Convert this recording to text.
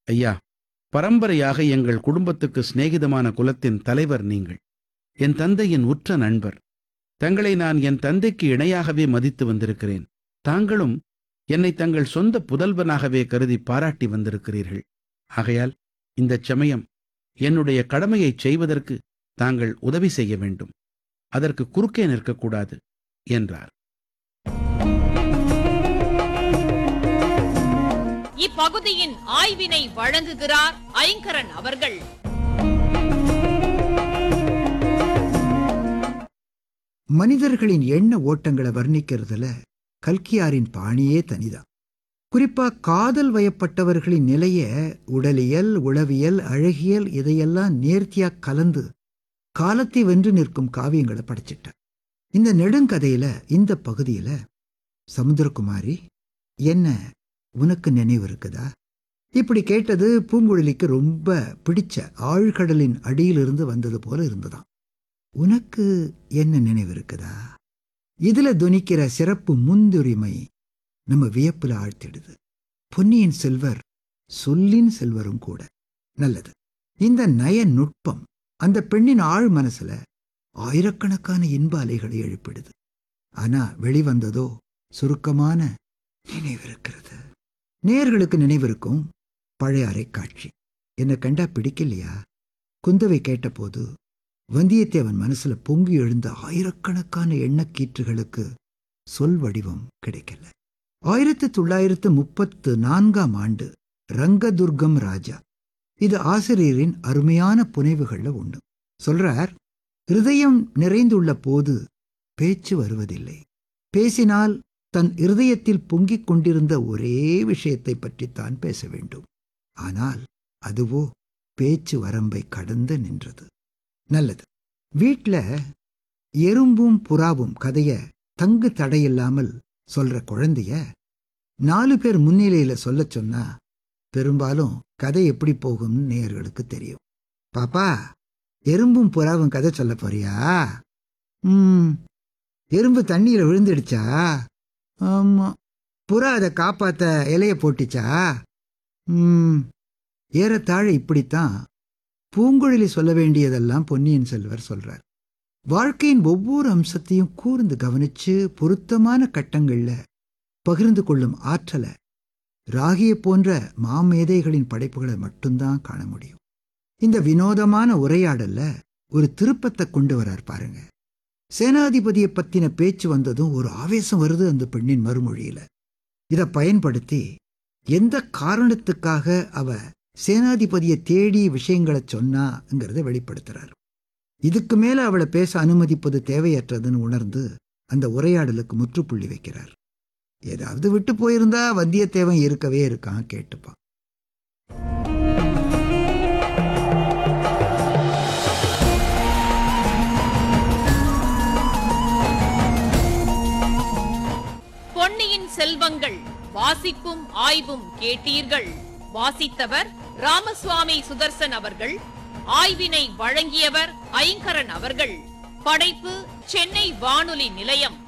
ஐயா பரம்பரையாக எங்கள் குடும்பத்துக்கு சிநேகிதமான குலத்தின் தலைவர் நீங்கள் என் தந்தையின் உற்ற நண்பர் தங்களை நான் என் தந்தைக்கு இணையாகவே மதித்து வந்திருக்கிறேன் தாங்களும் என்னை தங்கள் சொந்த புதல்வனாகவே கருதி பாராட்டி வந்திருக்கிறீர்கள் ஆகையால் இந்தச் சமயம் என்னுடைய கடமையைச் செய்வதற்கு தாங்கள் உதவி செய்ய வேண்டும் அதற்கு குறுக்கே நிற்கக்கூடாது என்றார் இப்பகுதியின் ஆய்வினை வழங்குகிறார் ஐங்கரன் அவர்கள் மனிதர்களின் எண்ண ஓட்டங்களை வர்ணிக்கிறதுல கல்கியாரின் பாணியே தனிதான் குறிப்பா காதல் வயப்பட்டவர்களின் நிலைய உடலியல் உளவியல் அழகியல் இதையெல்லாம் நேர்த்தியா கலந்து காலத்தை வென்று நிற்கும் காவியங்களை படைச்சிட்டார் இந்த நெடுங்கதையில இந்த பகுதியில சமுத்திரகுமாரி என்ன உனக்கு நினைவு இருக்குதா இப்படி கேட்டது பூங்குழலிக்கு ரொம்ப பிடிச்ச ஆழ்கடலின் அடியிலிருந்து வந்தது போல இருந்ததாம் உனக்கு என்ன நினைவு இருக்குதா இதுல துணிக்கிற சிறப்பு முன்னுரிமை நம்ம வியப்புல ஆழ்த்திடுது பொன்னியின் செல்வர் சொல்லின் செல்வரும் கூட நல்லது இந்த நய நுட்பம் அந்த பெண்ணின் ஆழ் மனசுல ஆயிரக்கணக்கான இன்ப அலைகளை எழுப்பிடுது ஆனா வெளிவந்ததோ சுருக்கமான நினைவிருக்கிறது நேர்களுக்கு நினைவிருக்கும் பழைய அரைக்காட்சி என்னை கண்டா பிடிக்கலையா குந்தவை கேட்டபோது வந்தியத்தேவன் மனசுல பொங்கி எழுந்த ஆயிரக்கணக்கான எண்ணக்கீற்றுகளுக்கு சொல் வடிவம் கிடைக்கல ஆயிரத்தி தொள்ளாயிரத்து முப்பத்து நான்காம் ஆண்டு ரங்கதுர்கம் ராஜா இது ஆசிரியரின் அருமையான புனைவுகள்ல ஒண்ணு சொல்றார் இருதயம் நிறைந்துள்ள போது பேச்சு வருவதில்லை பேசினால் தன் இருதயத்தில் பொங்கிக் கொண்டிருந்த ஒரே விஷயத்தை பற்றித்தான் பேச வேண்டும் ஆனால் அதுவோ பேச்சு வரம்பை கடந்து நின்றது நல்லது வீட்ல எறும்பும் புறாவும் கதைய தங்கு தடையில்லாமல் சொல்ற குழந்தைய நாலு பேர் முன்னிலையில சொல்லச் சொன்னா பெரும்பாலும் கதை எப்படி போகும்னு நேயர்களுக்கு தெரியும் பாப்பா எறும்பும் புறாவும் கதை சொல்ல போறியா ம் எறும்பு தண்ணியில விழுந்துடுச்சா ஆமா புறா அதை காப்பாத்த இலைய போட்டுச்சா ம் ஏறத்தாழ இப்படித்தான் பூங்குழலி சொல்ல வேண்டியதெல்லாம் பொன்னியின் செல்வர் சொல்றார் வாழ்க்கையின் ஒவ்வொரு அம்சத்தையும் கூர்ந்து கவனிச்சு பொருத்தமான கட்டங்கள்ல பகிர்ந்து கொள்ளும் ஆற்றலை ராகிய போன்ற மாமேதைகளின் படைப்புகளை மட்டும்தான் காண முடியும் இந்த வினோதமான உரையாடல்ல ஒரு திருப்பத்தை கொண்டு வரார் பாருங்க சேனாதிபதியை பத்தின பேச்சு வந்ததும் ஒரு ஆவேசம் வருது அந்த பெண்ணின் மறுமொழியில இதை பயன்படுத்தி எந்த காரணத்துக்காக அவ சேனாதிபதியை தேடி விஷயங்களை சொன்னாங்கிறத வெளிப்படுத்துறார் இதுக்கு மேல அவளை பேச அனுமதிப்பது தேவையற்றதுன்னு உணர்ந்து அந்த உரையாடலுக்கு முற்றுப்புள்ளி வைக்கிறார் ஏதாவது விட்டு போயிருந்தா வந்தியத்தேவன் இருக்கவே இருக்கான் கேட்டுப்பான் பொன்னியின் செல்வங்கள் வாசிப்பும் ஆய்வும் கேட்டீர்கள் வாசித்தவர் ராமசுவாமி சுதர்சன் அவர்கள் ஆய்வினை வழங்கியவர் ஐங்கரன் அவர்கள் படைப்பு சென்னை வானொலி நிலையம்